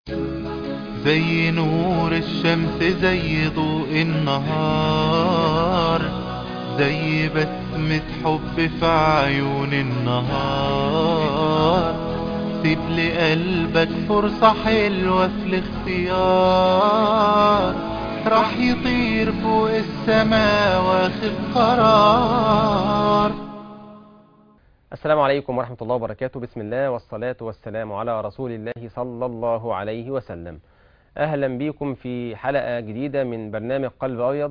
زي نور الشمس زي ضوء النهار زي بسمة حب في عيون النهار سيب لقلبك فرصة حلوة في الاختيار راح يطير فوق السماء واخد قرار السلام عليكم ورحمة الله وبركاته بسم الله والصلاة والسلام على رسول الله صلى الله عليه وسلم أهلا بكم في حلقة جديدة من برنامج قلب أبيض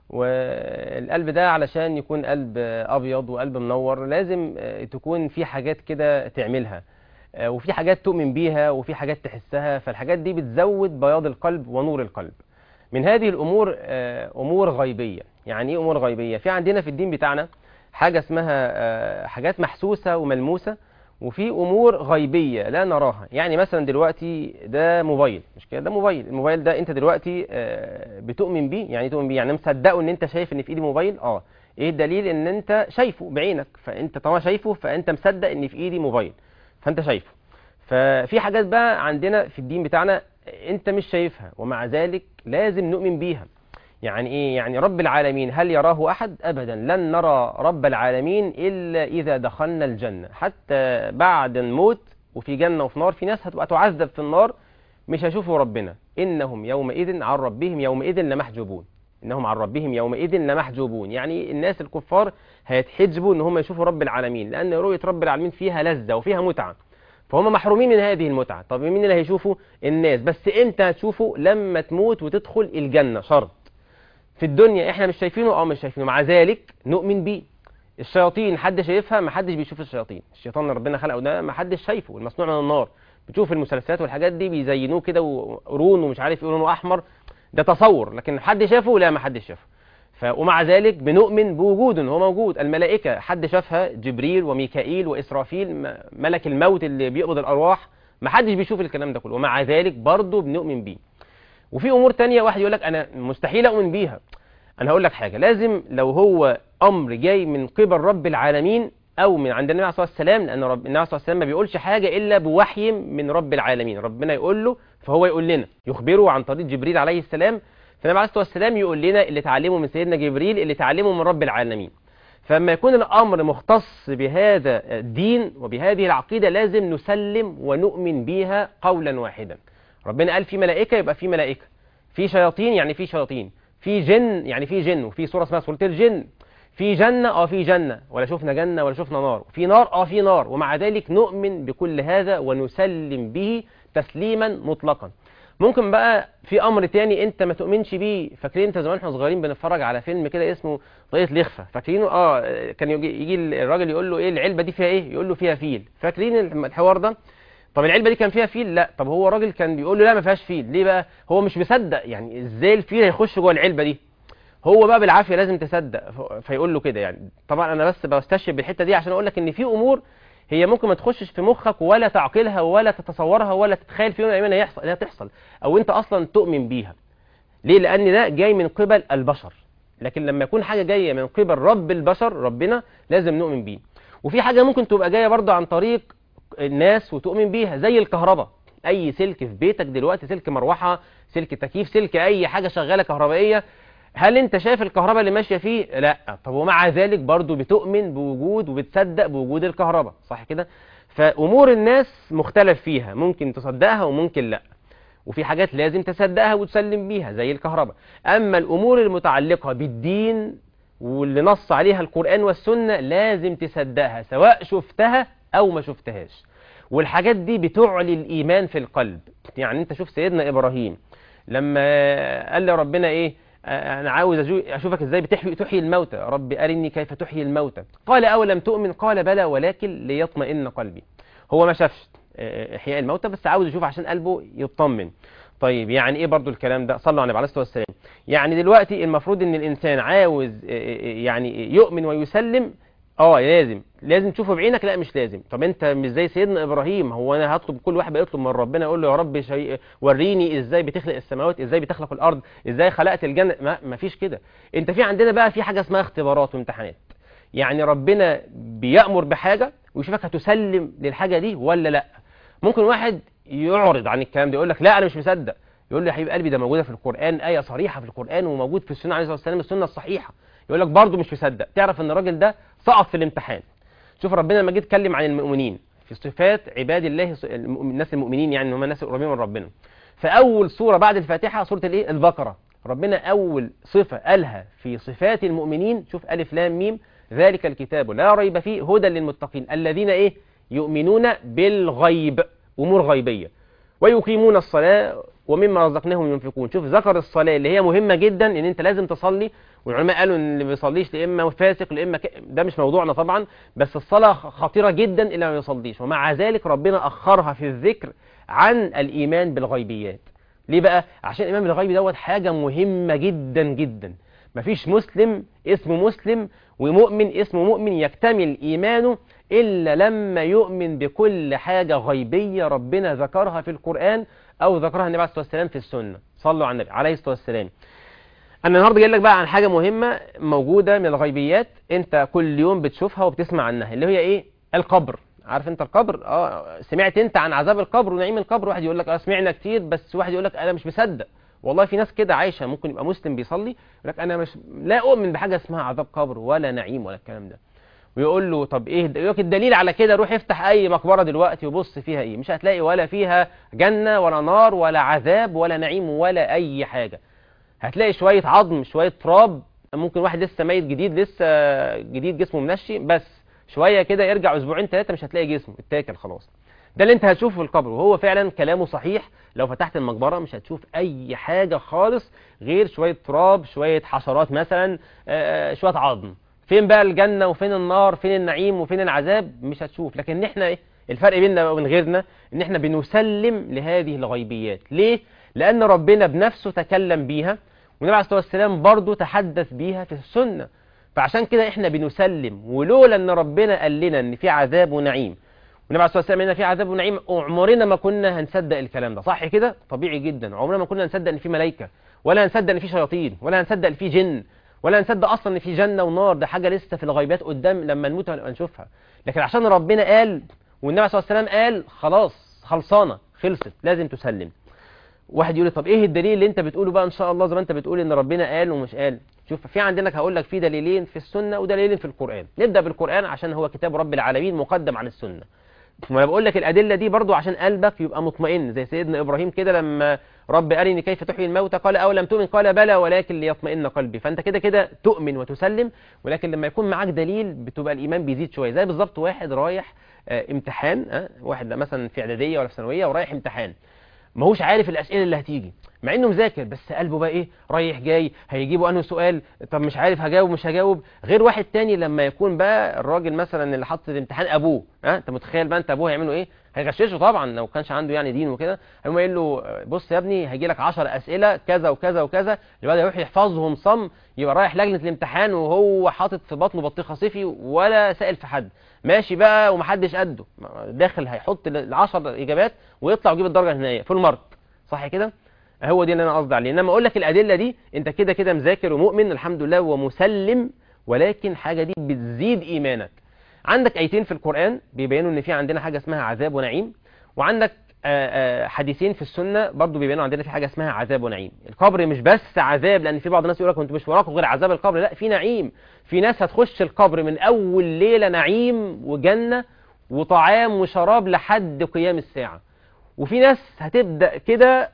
والقلب ده علشان يكون قلب أبيض وقلب منور لازم تكون في حاجات كده تعملها وفي حاجات تؤمن بيها وفي حاجات تحسها فالحاجات دي بتزود بياض القلب ونور القلب من هذه الأمور أمور غيبية يعني إيه أمور غيبية في عندنا في الدين بتاعنا حاجة اسمها حاجات محسوسة وملموسة وفي امور غيبيه لا نراها يعني مثلا دلوقتي ده موبايل مش كده ده موبايل الموبايل ده انت دلوقتي بتؤمن بيه يعني تؤمن بيه يعني مصدقه ان انت شايف ان في ايدي موبايل اه ايه الدليل ان انت شايفه بعينك فانت طالما شايفه فانت مصدق ان في ايدي موبايل فانت شايفه ففي حاجات بقى عندنا في الدين بتاعنا انت مش شايفها ومع ذلك لازم نؤمن بيها يعني ايه يعني رب العالمين هل يراه احد ابدا لن نرى رب العالمين الا اذا دخلنا الجنه حتى بعد الموت وفي جنه وفي نار في ناس هتبقى تعذب في النار مش هيشوفوا ربنا انهم يومئذ عن ربهم يومئذ لمحجوبون انهم عن ربهم يومئذ لمحجوبون يعني الناس الكفار هيتحجبوا ان هم يشوفوا رب العالمين لان رؤيه رب العالمين فيها لذه وفيها متعه فهم محرومين من هذه المتعه طب مين اللي هيشوفوا الناس بس امتى هتشوفوا لما تموت وتدخل الجنه شرط في الدنيا احنا مش شايفينه اه مش شايفينه مع ذلك نؤمن بيه الشياطين حد شايفها ما حدش بيشوف الشياطين الشيطان اللي ربنا خلقه ده ما حدش شايفه المصنوع من النار بتشوف المسلسلات والحاجات دي بيزينوه كده وقرون ومش عارف يقولوا احمر ده تصور لكن حد شافه لا ما حدش شافه ف... ومع ذلك بنؤمن بوجوده هو موجود الملائكه حد شافها جبريل وميكائيل واسرافيل ملك الموت اللي بيقبض الارواح ما حدش بيشوف الكلام ده كله ومع ذلك برضه بنؤمن بيه وفي امور تانية واحد يقول لك انا مستحيل اؤمن بيها انا هقول لك حاجه لازم لو هو امر جاي من قبل رب العالمين او من عند النبي عليه الصلاه والسلام لان رب النبي عليه الصلاه والسلام ما بيقولش حاجه الا بوحي من رب العالمين ربنا يقول له فهو يقول لنا يخبره عن طريق جبريل عليه السلام فالنبي عليه الصلاه والسلام يقول لنا اللي تعلمه من سيدنا جبريل اللي تعلمه من رب العالمين فلما يكون الامر مختص بهذا الدين وبهذه العقيده لازم نسلم ونؤمن بيها قولا واحدا ربنا قال في ملائكه يبقى في ملائكه في شياطين يعني في شياطين في جن يعني في جن وفي سوره اسمها سوره الجن في جنه اه في جنه ولا شفنا جنه ولا شفنا نار في نار اه في نار ومع ذلك نؤمن بكل هذا ونسلم به تسليما مطلقا ممكن بقى في امر تاني انت ما تؤمنش بيه فاكرين انت زمان احنا صغيرين بنتفرج على فيلم كده اسمه طريقه لخفه فاكرينه اه كان يجي, يجي الراجل يقول له ايه العلبه دي فيها ايه يقول له فيها فيل فاكرين الحوار ده طب العلبه دي كان فيها فيل لا طب هو راجل كان بيقول له لا ما فيهاش فيل ليه بقى هو مش مصدق يعني ازاي الفيل هيخش جوه العلبه دي هو بقى بالعافيه لازم تصدق فيقول له كده يعني طبعا انا بس بستشهد بالحته دي عشان اقول لك ان في امور هي ممكن ما تخشش في مخك ولا تعقلها ولا تتصورها ولا تتخيل في يوم من الايام هيحصل لا تحصل او انت اصلا تؤمن بيها ليه لان ده جاي من قبل البشر لكن لما يكون حاجه جايه من قبل رب البشر ربنا لازم نؤمن بيه وفي حاجه ممكن تبقى جايه برضه عن طريق الناس وتؤمن بيها زي الكهرباء اي سلك في بيتك دلوقتي سلك مروحه سلك تكييف سلك اي حاجه شغاله كهربائيه هل انت شايف الكهرباء اللي ماشيه فيه لا طب ومع ذلك برضو بتؤمن بوجود وبتصدق بوجود الكهرباء صح كده فامور الناس مختلف فيها ممكن تصدقها وممكن لا وفي حاجات لازم تصدقها وتسلم بيها زي الكهرباء اما الامور المتعلقه بالدين واللي نص عليها القران والسنه لازم تصدقها سواء شفتها او ما شفتهاش والحاجات دي بتعلي الايمان في القلب يعني انت شوف سيدنا ابراهيم لما قال لربنا ايه انا عاوز اشوفك ازاي بتحيي تحيي الموتى رب ارني كيف تحيي الموتى قال اولم تؤمن قال بلى ولكن ليطمئن قلبي هو ما شافش احياء الموتى بس عاوز يشوف عشان قلبه يطمن طيب يعني ايه برضو الكلام ده صلوا على النبي عليه الصلاه والسلام يعني دلوقتي المفروض ان الانسان عاوز يعني يؤمن ويسلم اه لازم لازم تشوفه بعينك لا مش لازم طب انت مش زي سيدنا ابراهيم هو انا هطلب كل واحد بيطلب من ربنا يقول له يا رب شيء وريني ازاي بتخلق السماوات ازاي بتخلق الارض ازاي خلقت الجنه ما, ما فيش كده انت في عندنا بقى في حاجه اسمها اختبارات وامتحانات يعني ربنا بيأمر بحاجه ويشوفك هتسلم للحاجه دي ولا لا ممكن واحد يعرض عن الكلام ده يقول لك لا انا مش مصدق يقول لي يا حبيب قلبي ده موجوده في القران ايه صريحه في القران وموجود في السنه عليه الصلاه والسلام السنه الصحيحه يقول لك برضه مش مصدق تعرف ان الراجل ده سقط في الامتحان شوف ربنا لما جه اتكلم عن المؤمنين في صفات عباد الله المؤمن- الناس المؤمنين يعني هم الناس القريبين من ربنا فاول سوره بعد الفاتحه سوره الايه البقره ربنا اول صفه قالها في صفات المؤمنين شوف الف لام ميم ذلك الكتاب لا ريب فيه هدى للمتقين الذين ايه يؤمنون بالغيب امور غيبيه ويقيمون الصلاه ومما رزقناهم ينفقون شوف ذكر الصلاه اللي هي مهمه جدا ان انت لازم تصلي والعلماء قالوا ان اللي ما بيصليش يا اما فاسق يا اما ك... ده مش موضوعنا طبعا بس الصلاه خطيره جدا الا ما يصليش ومع ذلك ربنا اخرها في الذكر عن الايمان بالغيبيات ليه بقى عشان الايمان بالغيب دوت حاجه مهمه جدا جدا مفيش مسلم اسمه مسلم ومؤمن اسمه مؤمن يكتمل ايمانه الا لما يؤمن بكل حاجه غيبيه ربنا ذكرها في القران او ذكرها النبي عليه الصلاه والسلام في السنه صلوا على النبي عليه الصلاه والسلام انا النهارده جاي لك بقى عن حاجه مهمه موجوده من الغيبيات انت كل يوم بتشوفها وبتسمع عنها اللي هي ايه القبر عارف انت القبر اه سمعت انت عن عذاب القبر ونعيم القبر واحد يقول لك اه سمعنا كتير بس واحد يقول لك انا مش مصدق والله في ناس كده عايشه ممكن يبقى مسلم بيصلي يقول لك انا مش لا اؤمن بحاجه اسمها عذاب قبر ولا نعيم ولا الكلام ده ويقول له طب ايه يقول لك الدليل على كده روح افتح اي مقبره دلوقتي وبص فيها ايه مش هتلاقي ولا فيها جنه ولا نار ولا عذاب ولا نعيم ولا اي حاجه هتلاقي شويه عظم شويه تراب ممكن واحد لسه ميت جديد لسه جديد جسمه منشي بس شويه كده يرجع اسبوعين ثلاثه مش هتلاقي جسمه اتاكل خلاص ده اللي انت هتشوفه في القبر وهو فعلا كلامه صحيح لو فتحت المقبره مش هتشوف اي حاجه خالص غير شويه تراب شويه حشرات مثلا آه، شويه عظم فين بقى الجنه وفين النار فين النعيم وفين العذاب مش هتشوف لكن احنا ايه الفرق بيننا وبين غيرنا ان احنا بنسلم لهذه الغيبيات ليه لان ربنا بنفسه تكلم بيها والنبي عليه الصلاه والسلام برضه تحدث بيها في السنه فعشان كده احنا بنسلم ولولا ان ربنا قال لنا ان في عذاب ونعيم والنبي عليه الصلاه والسلام قال لنا في عذاب ونعيم عمرنا ما كنا هنصدق الكلام ده صح كده طبيعي جدا عمرنا ما كنا هنصدق ان في ملائكه ولا هنصدق ان في شياطين ولا هنصدق ان في جن ولا هنصدق اصلا ان في جنه ونار ده حاجه لسه في الغيبات قدام لما نموت هنبقى نشوفها لكن عشان ربنا قال والنبي صلى الله عليه وسلم قال خلاص خلصانه خلصت لازم تسلم واحد يقول لي طب ايه الدليل اللي انت بتقوله بقى ان شاء الله زي ما انت بتقول ان ربنا قال ومش قال شوف في عندنا هقول لك في دليلين في السنه ودليلين في القران نبدا بالقران عشان هو كتاب رب العالمين مقدم عن السنه وانا بقول لك الادله دي برضو عشان قلبك يبقى مطمئن زي سيدنا ابراهيم كده لما رب ارني كيف تحيي الموتى قال او لم تؤمن قال بلى ولكن ليطمئن قلبي فانت كده كده تؤمن وتسلم ولكن لما يكون معاك دليل بتبقى الايمان بيزيد شويه زي بالظبط واحد رايح آه، امتحان آه، واحد مثلا في اعداديه ولا في ثانويه ورايح امتحان ماهوش عارف الاسئله اللي هتيجي مع انه مذاكر بس قلبه بقى ايه رايح جاي هيجيبوا انه سؤال طب مش عارف هجاوب مش هجاوب غير واحد تاني لما يكون بقى الراجل مثلا اللي حط الامتحان ابوه ها انت متخيل بقى انت ابوه هيعملوا ايه هيغششه طبعا لو كانش عنده يعني دين وكده هيقوم قايل له بص يا ابني هيجي لك 10 اسئله كذا وكذا وكذا الواد يروح يحفظهم صم يبقى رايح لجنه الامتحان وهو حاطط في بطنه بطيخه صيفي ولا سائل في حد ماشي بقى ومحدش قده داخل هيحط ال10 اجابات ويطلع ويجيب الدرجه النهائيه فول مارك صح كده هو دي اللي انا قصدي عليه انما اقول لك الادله دي انت كده كده مذاكر ومؤمن الحمد لله ومسلم ولكن حاجه دي بتزيد ايمانك عندك ايتين في القران بيبينوا ان في عندنا حاجه اسمها عذاب ونعيم وعندك آه، آه، حديثين في السنه برضو بيبينوا عندنا في حاجه اسمها عذاب ونعيم القبر مش بس عذاب لان في بعض الناس يقول لك انتوا مش وراكم غير عذاب القبر لا في نعيم في ناس هتخش القبر من اول ليله نعيم وجنه وطعام وشراب لحد قيام الساعه وفي ناس هتبدا كده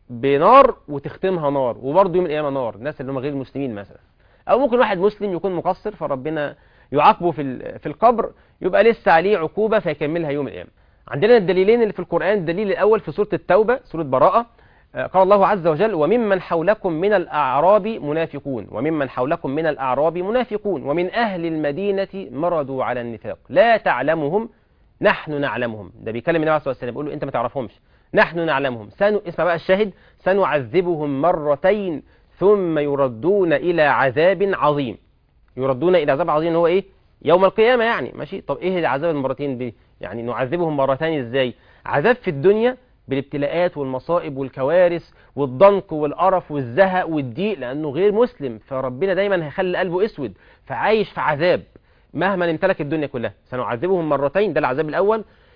بنار وتختمها نار وبرضه يوم القيامه نار الناس اللي هم غير المسلمين مثلا او ممكن واحد مسلم يكون مقصر فربنا يعاقبه في ال- في القبر يبقى لسه عليه عقوبه فيكملها يوم القيامه عندنا الدليلين اللي في القران الدليل الاول في سوره التوبه سوره براءه آه، قال الله عز وجل وممن حولكم من الاعراب منافقون وممن حولكم من الاعراب منافقون ومن اهل المدينه مرضوا على النفاق لا تعلمهم نحن نعلمهم ده بيكلم النبي عليه الصلاه والسلام بيقول له انت ما تعرفهمش نحن نعلمهم سن... اسمع بقى الشاهد سنعذبهم مرتين ثم يردون الى عذاب عظيم يردون الى عذاب عظيم هو ايه يوم القيامه يعني ماشي طب ايه العذاب المرتين دي يعني نعذبهم مرتين ازاي عذاب في الدنيا بالابتلاءات والمصائب والكوارث والضنك والقرف والزهق والضيق لانه غير مسلم فربنا دايما هيخلي قلبه اسود فعايش في عذاب مهما امتلك الدنيا كلها سنعذبهم مرتين ده العذاب الاول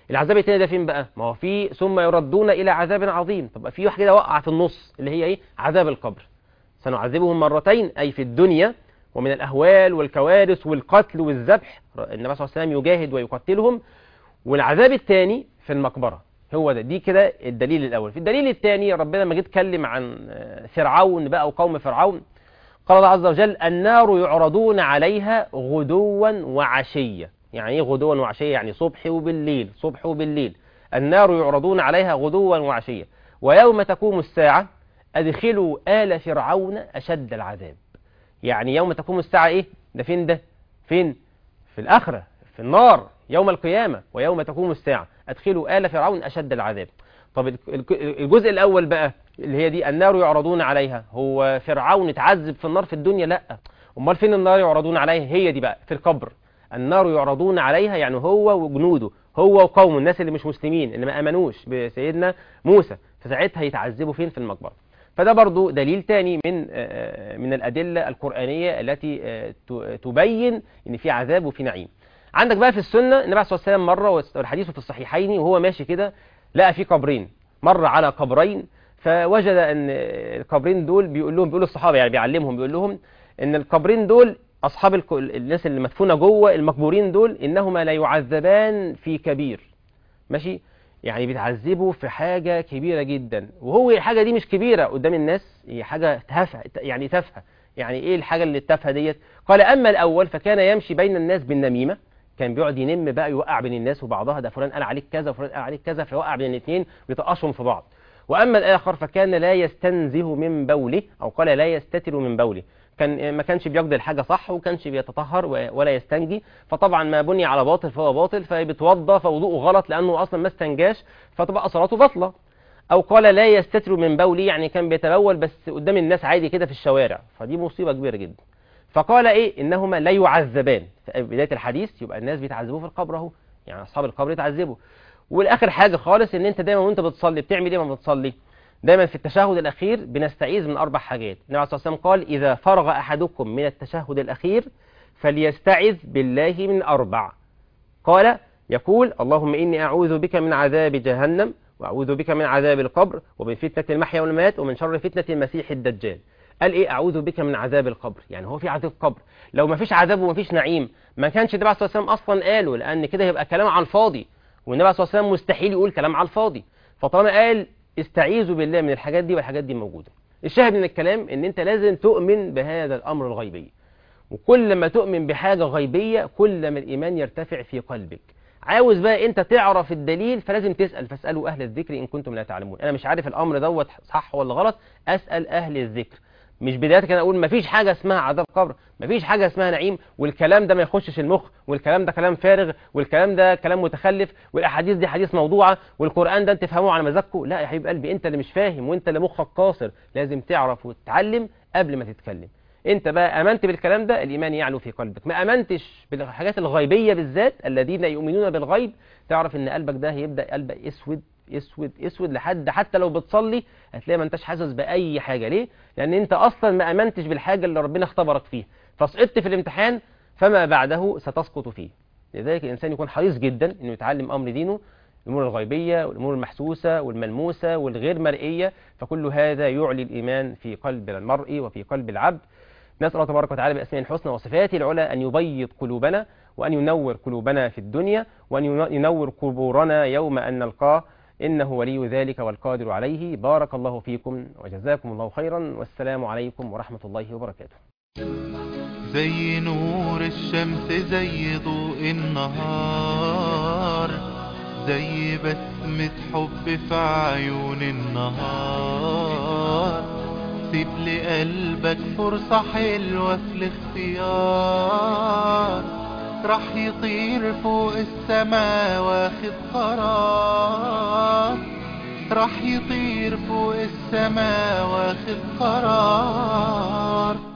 العذاب التاني ده فين بقى ما هو في ثم يردون الى عذاب عظيم طب في واحد كده وقع في النص اللي هي ايه عذاب القبر سنعذبهم مرتين اي في الدنيا ومن الاهوال والكوارث والقتل والذبح النبي صلى الله عليه وسلم يجاهد ويقتلهم والعذاب الثاني في المقبره هو ده دي كده الدليل الاول في الدليل الثاني ربنا لما جه اتكلم عن فرعون بقى وقوم فرعون قال الله عز وجل النار يعرضون عليها غدوا وعشيا يعني ايه غدوا وعشيا يعني صبح وبالليل صبح وبالليل النار يعرضون عليها غدوا وعشيا ويوم تقوم الساعة أدخلوا آل فرعون أشد العذاب يعني يوم تقوم الساعة إيه ده فين ده فين في الآخرة في النار يوم القيامة ويوم تقوم الساعة أدخلوا آل فرعون أشد العذاب طب الجزء الأول بقى اللي هي دي النار يعرضون عليها هو فرعون اتعذب في النار في الدنيا لا امال فين النار يعرضون عليها هي دي بقى في القبر النار يعرضون عليها يعني هو وجنوده هو وقومه الناس اللي مش مسلمين اللي ما امنوش بسيدنا موسى فساعتها يتعذبوا فين في المقبره فده برضو دليل تاني من من الادله القرانيه التي تبين ان في عذاب وفي نعيم عندك بقى في السنه النبي صلى الله عليه وسلم مره والحديث في الصحيحين وهو ماشي كده لقى في قبرين مر على قبرين فوجد ان القبرين دول بيقول لهم بيقول الصحابه يعني بيعلمهم بيقول لهم ان القبرين دول اصحاب الك... الناس اللي مدفونه جوه المقبورين دول انهما لا يعذبان في كبير ماشي يعني بيتعذبوا في حاجه كبيره جدا وهو الحاجه دي مش كبيره قدام الناس هي حاجه تافهه يعني تافهه يعني ايه الحاجه اللي التافهه ديت قال اما الاول فكان يمشي بين الناس بالنميمه كان بيقعد ينم بقى يوقع بين الناس وبعضها ده فلان قال عليك كذا وفلان قال عليك كذا فيوقع بين الاثنين ويطقشهم في بعض واما الاخر فكان لا يستنزه من بوله او قال لا يستتر من بوله كان ما كانش بيقضي الحاجه صح وكانش بيتطهر ولا يستنجي فطبعا ما بني على باطل فهو باطل فبيتوضى فوضوءه غلط لانه اصلا ما استنجاش فتبقى صلاته باطله او قال لا يستتر من بوله يعني كان بيتبول بس قدام الناس عادي كده في الشوارع فدي مصيبه كبيره جدا فقال ايه انهما لا يعذبان في بدايه الحديث يبقى الناس بيتعذبوا في القبر اهو يعني اصحاب القبر يتعذبوا والاخر حاجه خالص ان انت دايما وانت بتصلي بتعمل ايه لما بتصلي دايما في التشهد الاخير بنستعيذ من اربع حاجات النبي عليه الصلاه والسلام قال اذا فرغ احدكم من التشهد الاخير فليستعذ بالله من اربع قال يقول اللهم اني اعوذ بك من عذاب جهنم واعوذ بك من عذاب القبر ومن فتنه المحيا والممات ومن شر فتنه المسيح الدجال قال ايه اعوذ بك من عذاب القبر يعني هو في عذاب قبر لو ما فيش عذاب وما فيش نعيم ما كانش النبي عليه الصلاه والسلام اصلا قاله لان كده يبقى كلام على الفاضي والنبي عليه الصلاه والسلام مستحيل يقول كلام على الفاضي فطالما قال استعيذوا بالله من الحاجات دي والحاجات دي موجوده الشاهد من الكلام ان انت لازم تؤمن بهذا الامر الغيبي وكل ما تؤمن بحاجه غيبيه كل ما الايمان يرتفع في قلبك عاوز بقى انت تعرف الدليل فلازم تسال فاسالوا اهل الذكر ان كنتم لا تعلمون انا مش عارف الامر دوت صح ولا غلط اسال اهل الذكر مش بدايه كده اقول مفيش حاجه اسمها عذاب قبر مفيش حاجه اسمها نعيم والكلام ده ما يخشش المخ والكلام ده كلام فارغ والكلام ده كلام متخلف والاحاديث دي حديث موضوعه والقران ده انت تفهمه على مزاجكم لا يا حبيب قلبي انت اللي مش فاهم وانت اللي مخك قاصر لازم تعرف وتتعلم قبل ما تتكلم انت بقى امنت بالكلام ده الايمان يعلو في قلبك ما امنتش بالحاجات الغيبيه بالذات الذين يؤمنون بالغيب تعرف ان قلبك ده هيبدا قلبك اسود اسود اسود لحد حتى لو بتصلي هتلاقي ما انتش حاسس باي حاجه ليه لان انت اصلا ما امنتش بالحاجه اللي ربنا اختبرك فيها فسقطت في الامتحان فما بعده ستسقط فيه لذلك الانسان يكون حريص جدا انه يتعلم امر دينه الامور الغيبيه والامور المحسوسه والملموسه والغير مرئيه فكل هذا يعلي الايمان في قلب المرء وفي قلب العبد نسال الله تبارك وتعالى باسماء الحسنى وصفاته العلى ان يبيض قلوبنا وان ينور قلوبنا في الدنيا وان ينور قبورنا يوم ان نلقاه إنه ولي ذلك والقادر عليه بارك الله فيكم وجزاكم الله خيرا والسلام عليكم ورحمة الله وبركاته زي نور الشمس زي ضوء النهار زي بسمة حب في عيون النهار سيب لقلبك فرصة حلوة في الاختيار راح يطير فوق السما واخد قرار راح يطير فوق السما واخد قرار